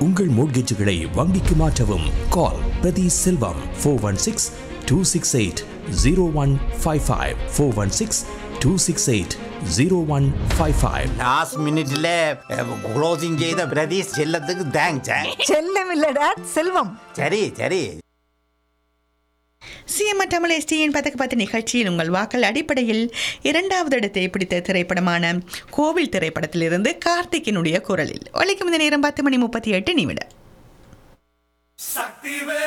உங்கள் மோட்கேஜுகளை வங்கிக்கு மாற்றவும் call Prathi Selvam four one six two six eight zero one five five four one six two six eight zero one five five last மினிட்ல closing செய்த பிரதீஷ் செல்லத்துக்கு thanks செல்லம் இல்ல டேட் செல்வம் சரி சரி சிஎம் தமிழ் எஸ்டியின் பதக்க பத்து நிகழ்ச்சியில் உங்கள் வாக்கள் அடிப்படையில் இரண்டாவது இடத்தை பிடித்த திரைப்படமான கோவில் திரைப்படத்திலிருந்து கார்த்திக்கினுடைய குரலில் ஒலிக்கும் இந்த நேரம் பத்து மணி முப்பத்தி எட்டு நிமிடம் சக்திவே